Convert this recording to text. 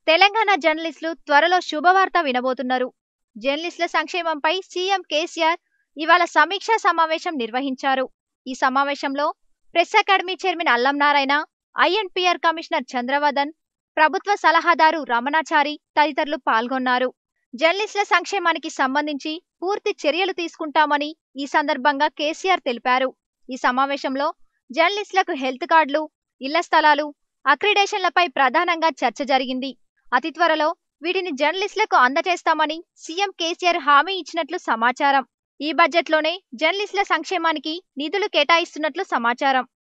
తెలంగాణ జర్నలిస్టులు త్వరలో శుభవార్త వినబోతున్నారు జర్నలిస్టుల సంక్షేమంపై సీఎం కేసీఆర్ ఇవాళ సమీక్షా సమావేశం నిర్వహించారు ఈ సమావేశంలో ప్రెస్ అకాడమీ చైర్మన్ అల్లం నారాయణ ఐఎన్పిఆర్ కమిషనర్ చంద్రవదన్ ప్రభుత్వ సలహాదారు రమణాచారి తదితరులు పాల్గొన్నారు జర్నలిస్టుల సంక్షేమానికి సంబంధించి పూర్తి చర్యలు తీసుకుంటామని ఈ సందర్భంగా కేసీఆర్ తెలిపారు ఈ సమావేశంలో జర్నలిస్టులకు హెల్త్ కార్డులు ఇళ్ల స్థలాలు అక్రిడేషన్లపై ప్రధానంగా చర్చ జరిగింది అతి త్వరలో వీటిని జర్నలిస్టులకు అందజేస్తామని సీఎం కేసీఆర్ హామీ ఇచ్చినట్లు సమాచారం ఈ బడ్జెట్లోనే జర్నలిస్టుల సంక్షేమానికి నిధులు కేటాయిస్తున్నట్లు సమాచారం